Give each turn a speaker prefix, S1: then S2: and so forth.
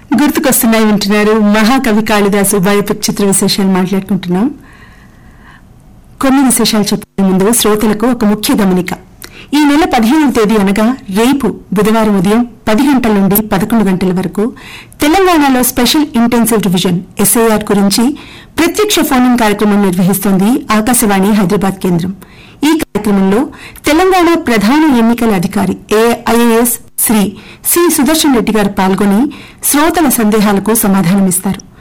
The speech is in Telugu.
S1: గుర్తుకొస్తున్నాయి వింటున్నారు మహాకవి కాళిదాసు బయోపిక్ చిత్ర విశేషాలు మాట్లాడుకుంటున్నాం కొన్ని విశేషాలు చెప్పే ముందు శ్రోతలకు ఒక ముఖ్య గమనిక ఈ నెల పదిహేనవ తేదీ అనగా రేపు బుధవారం ఉదయం పది గంటల నుండి పదకొండు గంటల వరకు తెలంగాణలో స్పెషల్ ఇంటెన్సివ్ డివిజన్ ఎస్ఐఆర్ గురించి ప్రత్యక్ష ఫోన్ కార్యక్రమం నిర్వహిస్తోంది ఆకాశవాణి హైదరాబాద్ కేంద్రం ఈ కార్యక్రమంలో తెలంగాణ ప్రధాన ఎన్నికల అధికారి ఐఏఎస్ శ్రీ సి సుదర్శన్ రెడ్డి గారు పాల్గొని శ్రోతల సందేహాలకు సమాధానమిస్తారు